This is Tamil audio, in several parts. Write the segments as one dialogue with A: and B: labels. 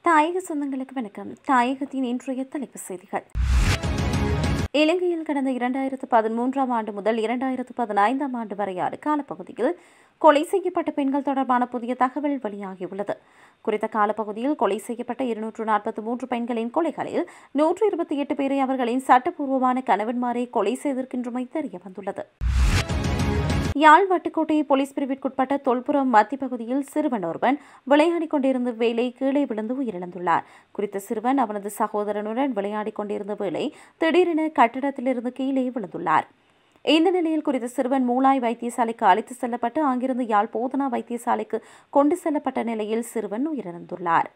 A: தாயக சொந்தங்களுக்கு வணக்கம் தாயகத்தின் இன்றைய தலைப்பு செய்திகள் இலங்கையில் கடந்த இரண்டாயிரத்து பதிமூன்றாம் ஆண்டு முதல் இரண்டாயிரத்து பதினைந்தாம் ஆண்டு வரையான காலப்பகுதியில் கொலை செய்யப்பட்ட பெண்கள் தொடர்பான புதிய தகவல் வெளியாகியுள்ளது குறித்த காலப்பகுதியில் கொலை செய்யப்பட்ட இருநூற்று நாற்பத்தி மூன்று பெண்களின் கொலைகளில் நூற்று இருபத்தி எட்டு பேரை அவர்களின் சட்டப்பூர்வமான கணவன்மாரை கொலை செய்திருக்கின்றமை தெரியவந்துள்ளது யாழ் வட்டுக்கோட்டை போலீஸ் பிரிவிற்குட்பட்ட தொல்புரம் மத்திய பகுதியில் சிறுவன் ஒருவன் விளையாடிக் கொண்டிருந்த வேளை கீழே விழுந்து உயிரிழந்துள்ளார் குறித்த சிறுவன் அவனது சகோதரனுடன் விளையாடிக் கொண்டிருந்த வேளை திடீரென கட்டிடத்திலிருந்து கீழே விழுந்துள்ளார் இந்த நிலையில் குறித்த சிறுவன் மூலாய் வைத்தியசாலைக்கு அழைத்து செல்லப்பட்டு அங்கிருந்து யாழ் போதனா வைத்தியசாலைக்கு கொண்டு செல்லப்பட்ட நிலையில் சிறுவன் உயிரிழந்துள்ளார்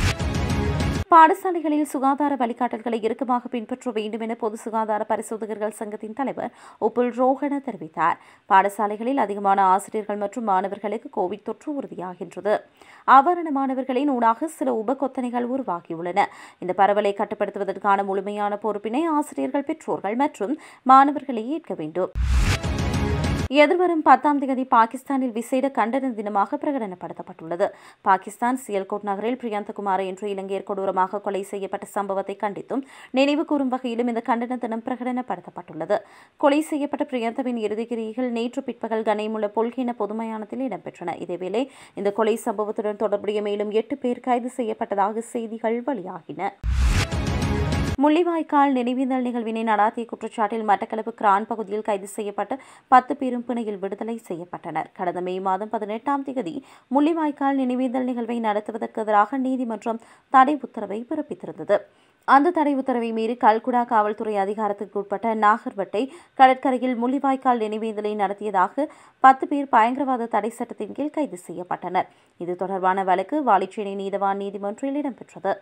A: பாடசாலைகளில் சுகாதார வழிகாட்டல்களை இறுக்கமாக பின்பற்ற வேண்டும் என பொது சுகாதார பரிசோதகர்கள் சங்கத்தின் தலைவர் உப்புல் ரோஹன தெரிவித்தார் பாடசாலைகளில் அதிகமான ஆசிரியர்கள் மற்றும் மாணவர்களுக்கு கோவிட் தொற்று உறுதியாகின்றது அவ்வாறான மாணவர்களின் ஊடாக சில உபகொத்தனைகள் உருவாகியுள்ளன இந்த பரவலை கட்டுப்படுத்துவதற்கான முழுமையான பொறுப்பினை ஆசிரியர்கள் பெற்றோர்கள் மற்றும் மாணவர்களை ஏற்க வேண்டும் எதிர்வரும் பத்தாம் தேதி பாகிஸ்தானில் விசேட கண்டன தினமாக பிரகடனப்படுத்தப்பட்டுள்ளது பாகிஸ்தான் சியல்கோட் நகரில் பிரியந்தகுமார் என்ற இலங்கையர் கொடூரமாக கொலை செய்யப்பட்ட சம்பவத்தை கண்டித்தும் நினைவு கூறும் வகையிலும் இந்த கண்டன தினம் பிரகடனப்படுத்தப்பட்டுள்ளது கொலை செய்யப்பட்ட பிரியந்தவின் இறுதிக்கிரிகள் நேற்று பிற்பகல் கனைமுள்ள பொல்கின பொதுமயானத்தில் இடம்பெற்றன இதேவேளை இந்த கொலை சம்பவத்துடன் தொடர்புடைய மேலும் எட்டு பேர் கைது செய்யப்பட்டதாக செய்திகள் வெளியாகின முள்ளிவாய்க்கால் நினைவேந்தல் நிகழ்வினை நடாத்திய குற்றச்சாட்டில் மட்டக்களப்பு கிரான் பகுதியில் கைது செய்யப்பட்ட பத்து பேரும் பிணையில் விடுதலை செய்யப்பட்டனர் கடந்த மே மாதம் பதினெட்டாம் தேதி முள்ளிவாய்க்கால் நினைவேந்தல் நிகழ்வை நடத்துவதற்கு எதிராக நீதிமன்றம் தடை உத்தரவை பிறப்பித்திருந்தது அந்த தடை உத்தரவை மீறி கல்குடா காவல்துறை அதிகாரத்துக்கு உட்பட்ட நாகர்வட்டை கடற்கரையில் முள்ளிவாய்க்கால் நினைவேந்தலை நடத்தியதாக பத்து பேர் பயங்கரவாத தடை சட்டத்தின் கீழ் கைது செய்யப்பட்டனர் இது தொடர்பான வழக்கு வாலிச்சேனை நீதவான் நீதிமன்றில் இடம்பெற்றது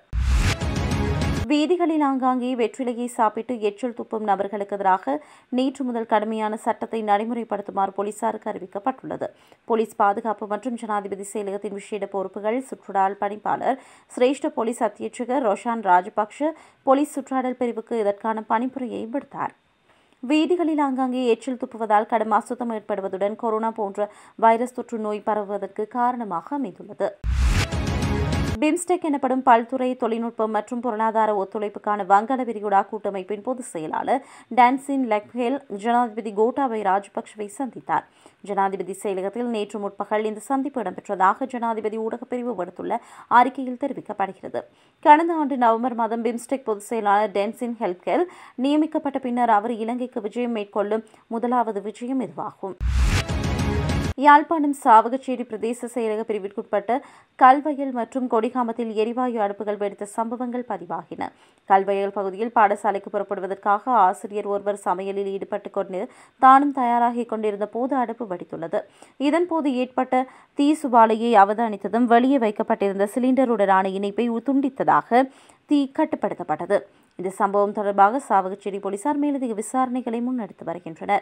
A: வீதிகளில் ஆங்காங்கே வெற்றிலையை சாப்பிட்டு எச்சில் துப்பும் நபர்களுக்கு எதிராக நேற்று முதல் கடுமையான சட்டத்தை நடைமுறைப்படுத்துமாறு போலீசாருக்கு அறிவிக்கப்பட்டுள்ளது போலீஸ் பாதுகாப்பு மற்றும் ஜனாதிபதி செயலகத்தின் விசேட பொறுப்புகள் சுற்றுலால் பணிப்பாளர் சிரேஷ்ட போலீஸ் அத்தியட்சகர் ரோஷான் ராஜபக்ஷ போலீஸ் சுற்றாடல் பிரிவுக்கு இதற்கான பணிப்புரையை விடுத்தார் வீதிகளில் ஆங்காங்கே எச்சில் துப்புவதால் கடும் அசுத்தம் ஏற்படுவதுடன் கொரோனா போன்ற வைரஸ் தொற்று நோய் பரவுவதற்கு காரணமாக அமைந்துள்ளது பிம்ஸ்டெக் எனப்படும் பல்துறை தொழில்நுட்பம் மற்றும் பொருளாதார ஒத்துழைப்புக்கான வங்காள விரிகுடா கூட்டமைப்பின் பொதுச் செயலாளர் டான்சின் லெக்ஹேல் ஜனாதிபதி கோட்டாபய ராஜபக்சவை சந்தித்தார் ஜனாதிபதி செயலகத்தில் நேற்று முற்பகல் இந்த சந்திப்பு இடம்பெற்றதாக ஜனாதிபதி ஊடகப் பிரிவு விடுத்துள்ள அறிக்கையில் தெரிவிக்கப்படுகிறது கடந்த ஆண்டு நவம்பர் மாதம் பிம்ஸ்டெக் பொதுச் செயலாளர் டென்சின் ஹெல்கேல் நியமிக்கப்பட்ட பின்னர் அவர் இலங்கைக்கு விஜயம் மேற்கொள்ளும் முதலாவது விஜயம் இதுவாகும் யாழ்ப்பாணம் சாவகச்சேரி பிரதேச செயலக பிரிவிற்குட்பட்ட கல்வயல் மற்றும் கொடிகாமத்தில் எரிவாயு அடுப்புகள் வெடித்த சம்பவங்கள் பதிவாகின கல்வயல் பகுதியில் பாடசாலைக்கு புறப்படுவதற்காக ஆசிரியர் ஒருவர் சமையலில் ஈடுபட்டுக் கொண்டு தானும் தயாராகிக் கொண்டிருந்த போது அடுப்பு வெடித்துள்ளது இதன்போது ஏற்பட்ட தீ சுபாலையை அவதானித்ததும் வெளியே வைக்கப்பட்டிருந்த சிலிண்டருடனான இணைப்பை துண்டித்ததாக தீ கட்டுப்படுத்தப்பட்டது இந்த சம்பவம் தொடர்பாக சாவகச்சேரி போலீசார் மேலதிக விசாரணைகளை முன்னெடுத்து வருகின்றனர்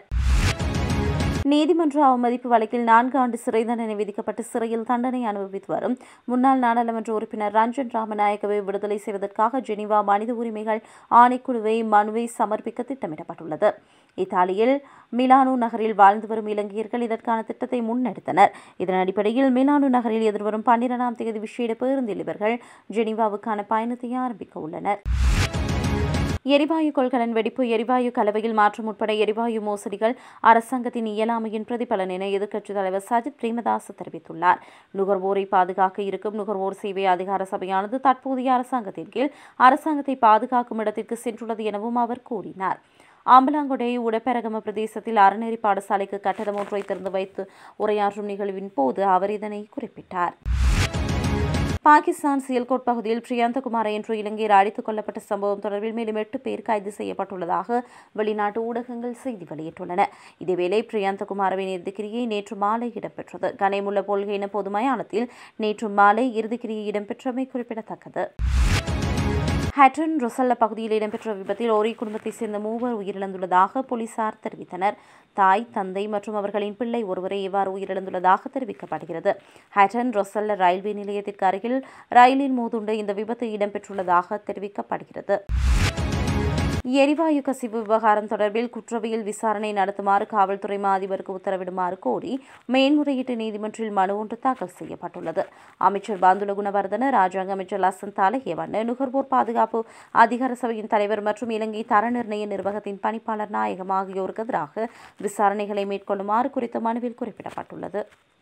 A: நீதிமன்ற அவமதிப்பு வழக்கில் நான்கு ஆண்டு சிறை தண்டனை விதிக்கப்பட்டு சிறையில் தண்டனை அனுபவித்து வரும் முன்னாள் நாடாளுமன்ற உறுப்பினர் ரஞ்சன் ராமநாயகவை விடுதலை செய்வதற்காக ஜெனீவா மனித உரிமைகள் ஆணைக்குழுவை மனுவை சமர்ப்பிக்க திட்டமிடப்பட்டுள்ளது இத்தாலியில் மிலானோ நகரில் வாழ்ந்து வரும் இலங்கையர்கள் இதற்கான திட்டத்தை முன்னெடுத்தனர் இதன் அடிப்படையில் மிலானோ நகரில் எதிர்வரும் பன்னிரெண்டாம் தேதி விசேட பேருந்தில் இவர்கள் ஜெனீவாவுக்கான பயணத்தை ஆரம்பிக்க உள்ளனர் எரிவாயு கொள்கலன் வெடிப்பு எரிவாயு கலவையில் மாற்றம் உட்பட எரிவாயு மோசடிகள் அரசாங்கத்தின் இயலாமையின் பிரதிபலன் என எதிர்க்கட்சித் தலைவர் சஜித் பிரேமதாஸ் தெரிவித்துள்ளார் நுகர்வோரை பாதுகாக்க இருக்கும் நுகர்வோர் சேவை அதிகார சபையானது தற்போதைய அரசாங்கத்தின் கீழ் அரசாங்கத்தை பாதுகாக்கும் இடத்திற்கு சென்றுள்ளது எனவும் அவர் கூறினார் ஆம்பலாங்கொடை உடப்பெரகம பிரதேசத்தில் அறநெறி பாடசாலைக்கு கட்டடம் ஒன்றை திறந்து வைத்து உரையாற்றும் நிகழ்வின் போது அவர் இதனை குறிப்பிட்டார் பாகிஸ்தான் சியல்கோட் பகுதியில் பிரியந்தகுமார் என்ற இலங்கையர் அடித்துக் கொல்லப்பட்ட சம்பவம் தொடர்பில் மேலும் எட்டு பேர் கைது செய்யப்பட்டுள்ளதாக வெளிநாட்டு ஊடகங்கள் செய்தி வெளியிட்டுள்ளன இதேவேளை பிரியந்தகுமாரவின் இறுதிக்கிரியை நேற்று மாலை இடம்பெற்றது கனைமுள்ள பொல்கையின பொது மயானத்தில் நேற்று மாலை இறுதிக்கிரியை இடம்பெற்றமை குறிப்பிடத்தக்கது ஹேட்டன் ரொசல்ல பகுதியில் இடம்பெற்ற விபத்தில் ஒரே குடும்பத்தைச் சேர்ந்த மூவர் உயிரிழந்துள்ளதாக போலீசார் தெரிவித்தனர் தாய் தந்தை மற்றும் அவர்களின் பிள்ளை ஒருவரை இவ்வாறு உயிரிழந்துள்ளதாக தெரிவிக்கப்படுகிறது ஹேட்டன் ரொசல்ல ரயில்வே நிலையத்திற்கு அருகில் ரயிலில் மோதுண்டு இந்த விபத்து இடம்பெற்றுள்ளதாக தெரிவிக்கப்படுகிறது எரிவாயு கசிவு விவகாரம் தொடர்பில் குற்றவியல் விசாரணை நடத்துமாறு காவல்துறை மா அதிபருக்கு உத்தரவிடுமாறு கோரி மேன்முறையீட்டு நீதிமன்றில் மனு ஒன்று தாக்கல் செய்யப்பட்டுள்ளது அமைச்சர் பாந்துல குணவர்தன ராஜாங்க அமைச்சர் லசன் தாலஹேவன் நுகர்வோர் பாதுகாப்பு அதிகார சபையின் தலைவர் மற்றும் இலங்கை தர நிர்ணய நிர்வாகத்தின் பணிப்பாளர் நாயகம் ஆகியோருக்கு எதிராக விசாரணைகளை மேற்கொள்ளுமாறு குறித்த மனுவில் குறிப்பிடப்பட்டுள்ளது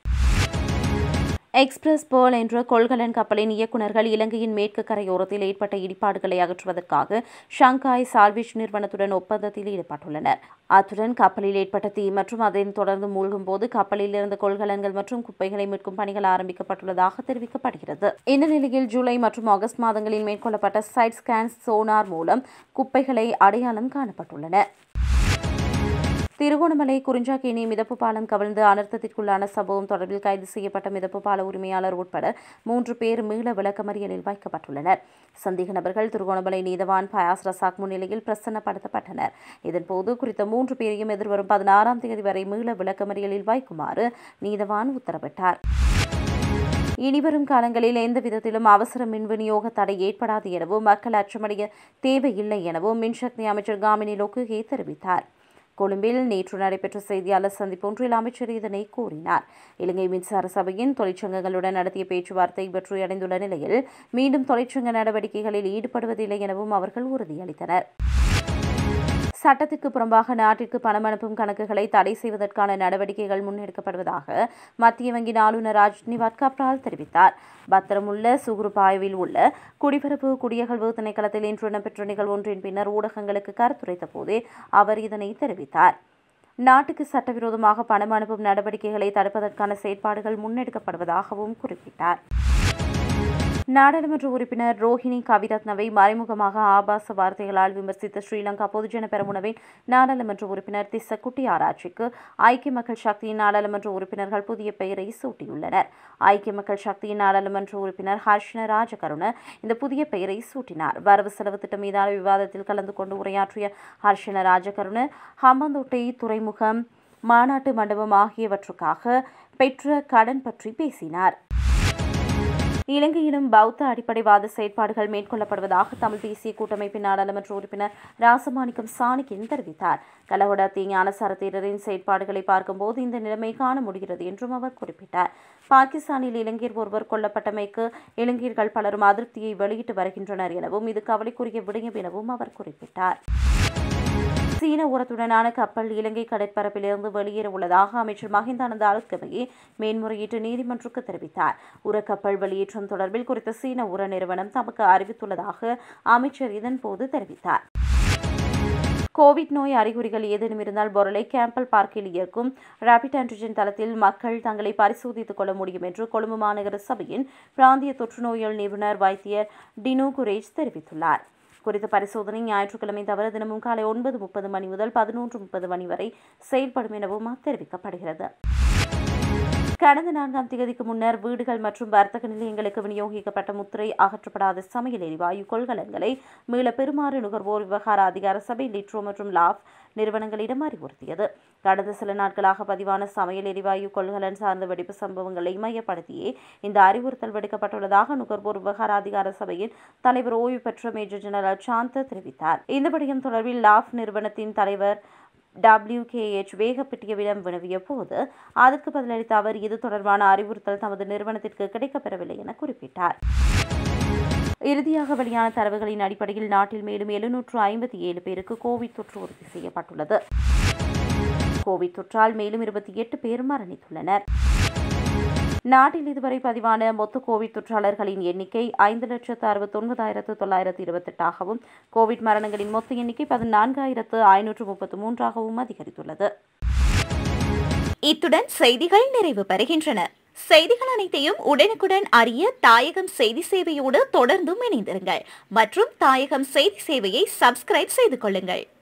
A: எக்ஸ்பிரஸ் பேர்ல் என்ற கொள்கலன் கப்பலின் இயக்குநர்கள் இலங்கையின் மேற்கு கரையோரத்தில் ஏற்பட்ட இடிபாடுகளை அகற்றுவதற்காக ஷங்காய் சால்வேஜ் நிறுவனத்துடன் ஒப்பந்தத்தில் ஈடுபட்டுள்ளனர் அத்துடன் கப்பலில் ஏற்பட்ட தீ மற்றும் அதனைத் தொடர்ந்து மூழ்கும் போது கப்பலில் இருந்த கொள்கலன்கள் மற்றும் குப்பைகளை மீட்கும் பணிகள் ஆரம்பிக்கப்பட்டுள்ளதாக தெரிவிக்கப்படுகிறது இந்த நிலையில் ஜூலை மற்றும் ஆகஸ்ட் மாதங்களில் மேற்கொள்ளப்பட்ட சைட் ஸ்கேன் சோனார் மூலம் குப்பைகளை அடையாளம் காணப்பட்டுள்ளன திருகோணமலை குறிஞ்சாக்கேணி மிதப்பு பாலம் கவிழ்ந்து அனர்த்தத்திற்குள்ளான சம்பவம் தொடர்பில் கைது செய்யப்பட்ட மிதப்பு பால உரிமையாளர் உட்பட மூன்று பேர் மீள விளக்கமறியலில் வைக்கப்பட்டுள்ளனர் சந்தேக நபர்கள் திருகோணமலை நீதவான் பயாஸ் ரசாக் முன்னிலையில் பிரசன்னப்படுத்தப்பட்டனர் இதன்போது குறித்த மூன்று பேரையும் எதிர்வரும் பதினாறாம் தேதி வரை மீள விளக்கமறியலில் வைக்குமாறு நீதவான் உத்தரவிட்டார் இனிவரும் காலங்களில் எந்த விதத்திலும் அவசர மின் விநியோக தடை ஏற்படாது எனவும் மக்கள் அச்சமடைய தேவையில்லை எனவும் மின்சக்தி அமைச்சர் காமினி லோக்குகே தெரிவித்தார் கொழும்பில் நேற்று நடைபெற்ற செய்தியாளர் சந்திப்பு ஒன்றில் அமைச்சர் இதனை கூறினார் இலங்கை மின்சார சபையின் தொழிற்சங்கங்களுடன் நடத்திய பேச்சுவார்த்தை வெற்றியடைந்துள்ள நிலையில் மீண்டும் தொழிற்சங்க நடவடிக்கைகளில் ஈடுபடுவதில்லை எனவும் அவர்கள் உறுதியளித்தனர் சட்டத்திற்கு புறம்பாக நாட்டிற்கு பணம் அனுப்பும் கணக்குகளை தடை செய்வதற்கான நடவடிக்கைகள் முன்னெடுக்கப்படுவதாக மத்திய வங்கியின் ஆளுநர் ராஜ்நிவாத் கப்ரால் தெரிவித்தார் பத்திரமுள்ள சுகுருபாய்வில் உள்ள குடிபரப்பு குடியகழ்வு திணைக்களத்தில் இன்று இடம்பெற்ற நிகழ்வு ஒன்றின் பின்னர் ஊடகங்களுக்கு கருத்துரைத்த போதே அவர் இதனை தெரிவித்தார் நாட்டுக்கு சட்டவிரோதமாக பணம் அனுப்பும் நடவடிக்கைகளை தடுப்பதற்கான செயற்பாடுகள் முன்னெடுக்கப்படுவதாகவும் குறிப்பிட்டார் நாடாளுமன்ற உறுப்பினர் ரோஹிணி கவிரத்னவை மறைமுகமாக ஆபாச வார்த்தைகளால் விமர்சித்த ஸ்ரீலங்கா பொதுஜன பெரமுனவின் நாடாளுமன்ற உறுப்பினர் திஸ்ஸ குட்டியாராட்சிக்கு ஐக்கிய மக்கள் சக்தியின் நாடாளுமன்ற உறுப்பினர்கள் புதிய பெயரை சூட்டியுள்ளனர் ஐக்கிய மக்கள் சக்தியின் நாடாளுமன்ற உறுப்பினர் ஹர்ஷன ராஜகருண இந்த புதிய பெயரை சூட்டினார் வரவு செலவு திட்டம் மீதான விவாதத்தில் கலந்து கொண்டு உரையாற்றிய ஹர்ஷன ராஜகருண ஹம்பந்தோட்டை துறைமுகம் மாநாட்டு மண்டபம் ஆகியவற்றுக்காக பெற்ற கடன் பற்றி பேசினார் இலங்கையிலும் பௌத்த அடிப்படைவாத செயற்பாடுகள் மேற்கொள்ளப்படுவதாக தமிழ் தேசிய கூட்டமைப்பின் நாடாளுமன்ற உறுப்பினர் ராசமாணிக்கம் சாணிக்கின் தெரிவித்தார் கலவடத்தி ஞானசார தேரரின் செயற்பாடுகளை பார்க்கும்போது இந்த நிலைமை காண முடிகிறது என்றும் அவர் குறிப்பிட்டார் பாகிஸ்தானில் இளைஞர் ஒருவர் கொல்லப்பட்டமைக்கு இளைஞர்கள் பலரும் அதிருப்தியை வெளியிட்டு வருகின்றனர் எனவும் இது கவலைக்குரிய விடயம் எனவும் அவர் குறிப்பிட்டார் சீன உரத்துடனான கப்பல் இலங்கை கடற்பரப்பிலிருந்து வெளியேற உள்ளதாக அமைச்சர் மஹிந்தானந்த அலுத்கமையே மேன்முறையீட்டு நீதிமன்றுக்கு தெரிவித்தார் உரக்கப்பல் வெளியேற்றம் தொடர்பில் குறித்த சீன உர நிறுவனம் தமக்கு அறிவித்துள்ளதாக அமைச்சர் இதன்போது தெரிவித்தார் கோவிட் நோய் அறிகுறிகள் ஏதேனும் இருந்தால் பொருளை கேம்பல் பார்க்கில் இயக்கும் ரேபிட் ஆன்டிஜென் தளத்தில் மக்கள் தங்களை பரிசோதித்துக் கொள்ள முடியும் என்று கொழும்பு மாநகர சபையின் பிராந்திய தொற்றுநோயல் நிபுணர் வைத்தியர் டினு குரேஜ் தெரிவித்துள்ளார் குறித்த பரிசோதனை ஞாயிற்றுக்கிழமை தவிர தினமும் காலை ஒன்பது முப்பது மணி முதல் பதினொன்று முப்பது மணி வரை செயல்படும் எனவும் தெரிவிக்கப்படுகிறது கடந்த நான்காம் தேதிக்கு முன்னர் வீடுகள் மற்றும் வர்த்தக நிலையங்களுக்கு விநியோகிக்கப்பட்ட முத்திரை அகற்றப்படாத சமையல் எரிவாயு கொள்கலன்களை மீள பெறுமாறு நுகர்வோர் விவகார அதிகார சபை லிட்ரோ மற்றும் லாப் நிறுவனங்களிடம் அறிவுறுத்தியது கடந்த சில நாட்களாக பதிவான சமையல் எரிவாயு கொள்கலன் சார்ந்த வெடிப்பு சம்பவங்களை மையப்படுத்தியே இந்த அறிவுறுத்தல் விடுக்கப்பட்டுள்ளதாக நுகர்வோர் விவகார அதிகார சபையின் தலைவர் ஓய்வு பெற்ற மேஜர் ஜெனரல் சாந்த தெரிவித்தார் இந்த விடயம் தொடர்பில் லாப் நிறுவனத்தின் தலைவர் டபிள்யூகேஎச் வேகப்பட்டியவிடம் வினவிய போது அதற்கு பதிலளித்த அவர் இது தொடர்பான அறிவுறுத்தல் தமது நிறுவனத்திற்கு கிடைக்கப்பெறவில்லை என குறிப்பிட்டார் இறுதியாக வெளியான தரவுகளின் அடிப்படையில் நாட்டில் மேலும் எழுநூற்று ஐம்பத்தி ஏழு பேருக்கு கோவிட் தொற்று உறுதி செய்யப்பட்டுள்ளது கோவிட் தொற்றால் மேலும் இருபத்தி எட்டு பேர் மரணித்துள்ளனர் நாட்டில் இதுவரை பதிவான மொத்த கோவிட் தொற்றாளர்களின் எண்ணிக்கை ஐந்து லட்சத்து அறுபத்தொன்பதாயிரத்து தொள்ளாயிரத்து இருபத்தெட்டாகவும் கோவிட் மரணங்களின் மொத்த எண்ணிக்கை பதினான்காயிரத்து ஐநூற்று முப்பத்து மூன்றாகவும் அதிகரித்துள்ளது
B: இத்துடன் செய்திகள் நிறைவு பெறுகின்றன செய்திகள் அனைத்தையும் உடனுக்குடன் அறிய தாயகம் செய்தி சேவையோடு தொடர்ந்தும் இணைந்திருங்கள் மற்றும் தாயகம் செய்தி சேவையை சப்ஸ்கிரைப் செய்து கொள்ளுங்கள்